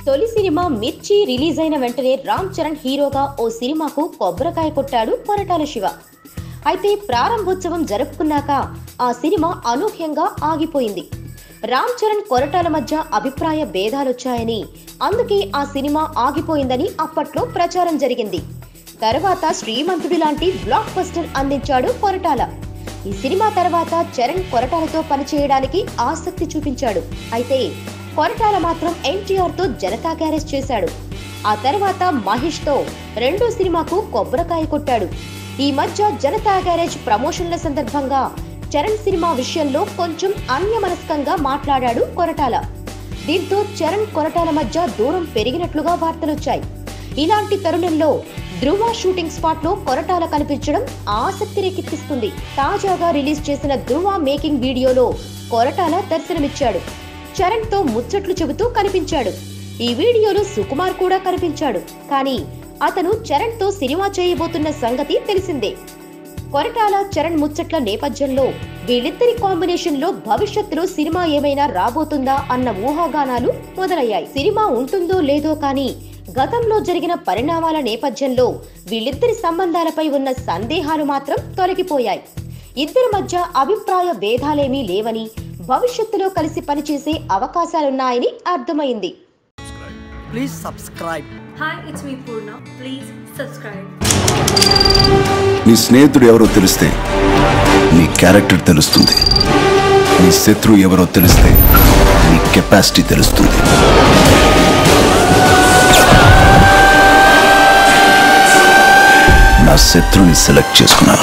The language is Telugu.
తొలి సినిమా మిర్చి రిలీజ్ అయిన వెంటనే రామ్ చరణ్ హీరోగా ఓ సినిమాకు కొబ్బరికాయ కొట్టాడు కొరటాల శివ అయితే ప్రారంభోత్సవం జరుపుకున్నాక ఆ సినిమా అనూహ్యంగా ఆగిపోయింది రామ్ చరణ్ కొరటాల మధ్య అభిప్రాయ భేదాలొచ్చాయని అందుకే ఆ సినిమా ఆగిపోయిందని అప్పట్లో ప్రచారం జరిగింది తర్వాత శ్రీమంతుడి లాంటి బ్లాక్ బస్టర్ అందించాడు కొరటాల ఈ సినిమా తర్వాత చరణ్ కొరటాలతో పనిచేయడానికి ఆసక్తి చూపించాడు అయితే కొరటాల మాత్రం ఎన్టీఆర్ తో జనతా గ్యారేజ్ చేశాడు ఆ తర్వాత మహేష్ తో రెండో సినిమాకు కొబ్బరికాయ కొట్టాడు ఈ మధ్య జనతా గ్యారేజ్ ప్రమోషన్ల సందర్భంగా చరణ్ సినిమా విషయంలో కొంచెం అన్యమనస్కంగా మాట్లాడాడు కొరటాల దీంతో చరణ్ కొరటాల మధ్య దూరం పెరిగినట్లుగా వార్తలొచ్చాయి ఇలాంటి తరుణంలో ధృవ షూటింగ్ స్పాట్ లో కొరటాల కనిపించడం ఆసక్తి రేకెత్తిస్తుంది తాజాగా రిలీజ్ చేసిన ధృవ మేకింగ్ వీడియోలో కొరటాల దర్శనమిచ్చాడు చరణ్ తో ముచ్చట్లు చెబుతూ కనిపించాడు ఈ వీడియోలో సుకుమార్ కూడా కనిపించాడు కానీ అతను చరణ్ తో సినిమా చేయబోతున్న సంగతి తెలిసిందే కొరటాల చరణ్ ముచ్చట్ల నేపథ్యంలో వీళ్ళిద్దరి కాంబినేషన్ లో భవిష్యత్తులో సినిమా ఏమైనా రాబోతుందా అన్న ఊహాగానాలు మొదలయ్యాయి సినిమా ఉంటుందో లేదో కానీ గతంలో జరిగిన పరిణామాల నేపథ్యంలో వీళ్ళిద్దరి సంబంధాలపై ఉన్న సందేహాలు మాత్రం తొలగిపోయాయి ఇద్దరి మధ్య అభిప్రాయ భేదాలేమీ లేవని భవిష్యత్తులో కలిసి పనిచేసే అవకాశాలున్నాయని అర్థమైంది Please subscribe. Hi, it's me Purna. Please subscribe. నీ స్నేహితుడు ఎవరో తెలిస్తే నీ క్యారెక్టర్ తెలుస్తుంది నీ శత్రువు ఎవరో తెలిస్తే నీ కెపాసిటీ తెలుస్తుంది నా శత్రుని సెలెక్ట్ చేసుకున్నాను